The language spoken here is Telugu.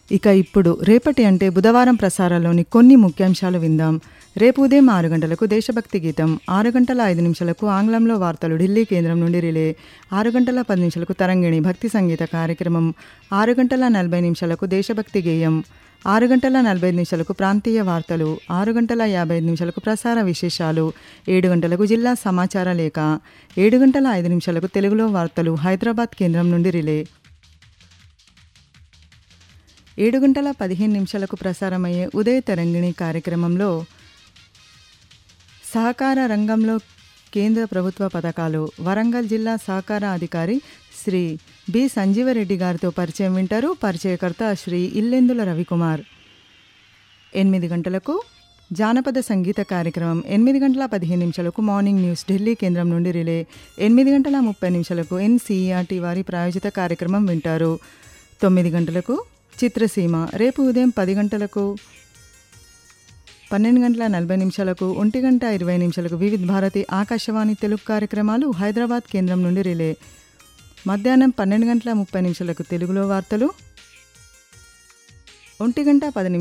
ఇక ఇప్పుడు రేపటి అంటే బుధవారం ప్రసారాల్లోని కొన్ని ముఖ్యాంశాలు విందాం రేపు ఉదయం ఆరు గంటలకు దేశభక్తి గీతం ఆరు గంటల ఐదు నిమిషాలకు ఆంగ్లంలో వార్తలు ఢిల్లీ కేంద్రం నుండి రిలే ఆరు గంటల పది నిమిషాలకు తరంగిణి భక్తి సంగీత కార్యక్రమం ఆరు గంటల నలభై నిమిషాలకు దేశభక్తి గేయం ఆరు గంటల నలభై ఐదు నిమిషాలకు ప్రాంతీయ వార్తలు ఆరు గంటల యాభై ఐదు నిమిషాలకు ప్రసార విశేషాలు ఏడు గంటలకు జిల్లా సమాచార లేఖ ఏడు గంటల ఐదు నిమిషాలకు తెలుగులో వార్తలు హైదరాబాద్ కేంద్రం నుండి రిలే ఏడు గంటల పదిహేను నిమిషాలకు ప్రసారమయ్యే ఉదయ తరంగిణి కార్యక్రమంలో సహకార రంగంలో కేంద్ర ప్రభుత్వ పథకాలు వరంగల్ జిల్లా సహకార అధికారి శ్రీ బి సంజీవరెడ్డి గారితో పరిచయం వింటారు పరిచయకర్త శ్రీ ఇల్లెందుల రవికుమార్ ఎనిమిది గంటలకు జానపద సంగీత కార్యక్రమం ఎనిమిది గంటల పదిహేను నిమిషాలకు మార్నింగ్ న్యూస్ ఢిల్లీ కేంద్రం నుండి రిలే ఎనిమిది గంటల ముప్పై నిమిషాలకు ఎన్సీఈఆర్టీ వారి ప్రాయోజిత కార్యక్రమం వింటారు తొమ్మిది గంటలకు చిత్రసీమ రేపు ఉదయం పది గంటలకు పన్నెండు గంటల నలభై నిమిషాలకు ఒంటి గంట ఇరవై నిమిషాలకు వివిధ భారతి ఆకాశవాణి తెలుగు కార్యక్రమాలు హైదరాబాద్ కేంద్రం నుండి రిలే మధ్యాహ్నం పన్నెండు గంటల ముప్పై నిమిషాలకు తెలుగులో వార్తలు ఒంటి గంట పది నిమిషాలు